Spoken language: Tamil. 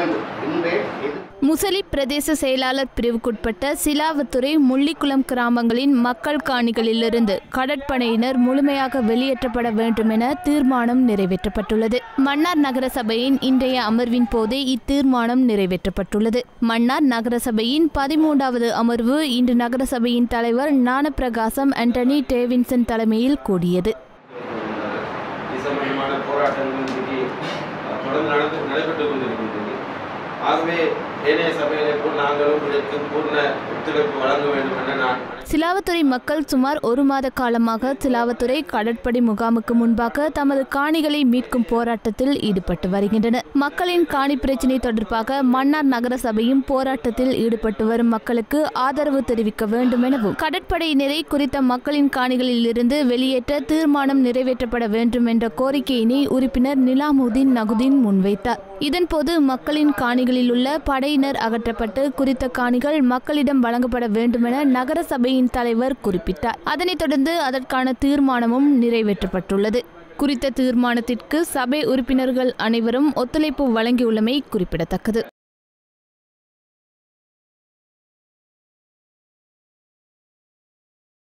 வேண்டும் என்பே எது முசலி பிரதேச செயலாளர் பிரிவுக்குட்பட்ட சிலாவத்துறை முள்ளிக்குளம் கிராமங்களின் மக்கள் காணிகளிலிருந்து கடற்படையினர் முழுமையாக வெளியேற்றப்பட வேண்டும் என தீர்மானம் நிறைவேற்றப்பட்டுள்ளது மன்னார் நகரசபையின் இன்றைய அமர்வின் போதே இத்தீர்மானம் நிறைவேற்றப்பட்டுள்ளது மன்னார் நகரசபையின் பதிமூன்றாவது அமர்வு இன்று நகரசபையின் தலைவர் ஞானப்பிரகாசம் ஆண்டனி டேவின்சன் தலைமையில் கூடியது இது சம்பந்தமான போராட்டங்கள் இன்றைக்கு அஹ், தொடர்ந்து நடந்து நடைபெற்றுக் கொண்டிருக்கின்றது ஆகவே ஏனைய சபைகளை போல் நாங்களும் இதற்கு பூர்ண ஒத்துழைப்பு வழங்க வேண்டும் என நான் சிலாவத்துறை மக்கள் சுமார் ஒரு மாத காலமாக சிலாவத்துறை கடற்படை முகாமுக்கு முன்பாக தமது காணிகளை மீட்கும் போராட்டத்தில் ஈடுபட்டு வருகின்றனர் மக்களின் காணி பிரச்சினை தொடர்பாக மன்னார் நகர சபையும் போராட்டத்தில் ஈடுபட்டு வரும் மக்களுக்கு ஆதரவு தெரிவிக்க வேண்டும் எனவும் கடற்படையினரை குறித்த மக்களின் காணிகளில் இருந்து வெளியேற்ற தீர்மானம் நிறைவேற்றப்பட வேண்டும் என்ற கோரிக்கையினை உறுப்பினர் நிலாமுதீன் நகுதீன் முன்வைத்தார் இதன்போது மக்களின் காணிகளில் உள்ள படையினர் அகற்றப்பட்டு குறித்த காணிகள் மக்களிடம் வழங்கப்பட வேண்டுமென நகர சபையின் தலைவர் குறிப்பிட்டார் அதனைத் தொடர்ந்து அதற்கான தீர்மானமும் நிறைவேற்றப்பட்டுள்ளது குறித்த தீர்மானத்திற்கு சபை உறுப்பினர்கள் அனைவரும் ஒத்துழைப்பு வழங்கியுள்ளமை குறிப்பிடத்தக்கது